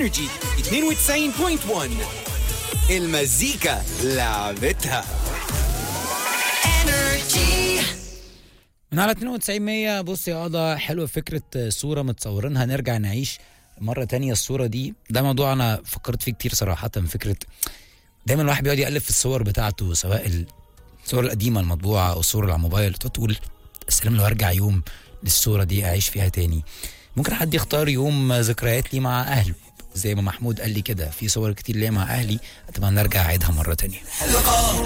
انرجي 92.1 المزيكا لعبتها من على 92 100 بص يا قضا حلوه فكره صوره متصورينها نرجع نعيش مره تانية الصوره دي ده موضوع انا فكرت فيه كتير صراحه فكره دايما الواحد بيقعد يالف في الصور بتاعته سواء الصور القديمه المطبوعه او الصور اللي على الموبايل تقعد تقول السلام لو ارجع يوم للصوره دي اعيش فيها تاني ممكن حد يختار يوم ذكريات لي مع اهله زي ما محمود قال لي كده في صور كتير ليا مع اهلي اتمنى ارجع اعيدها مره تانية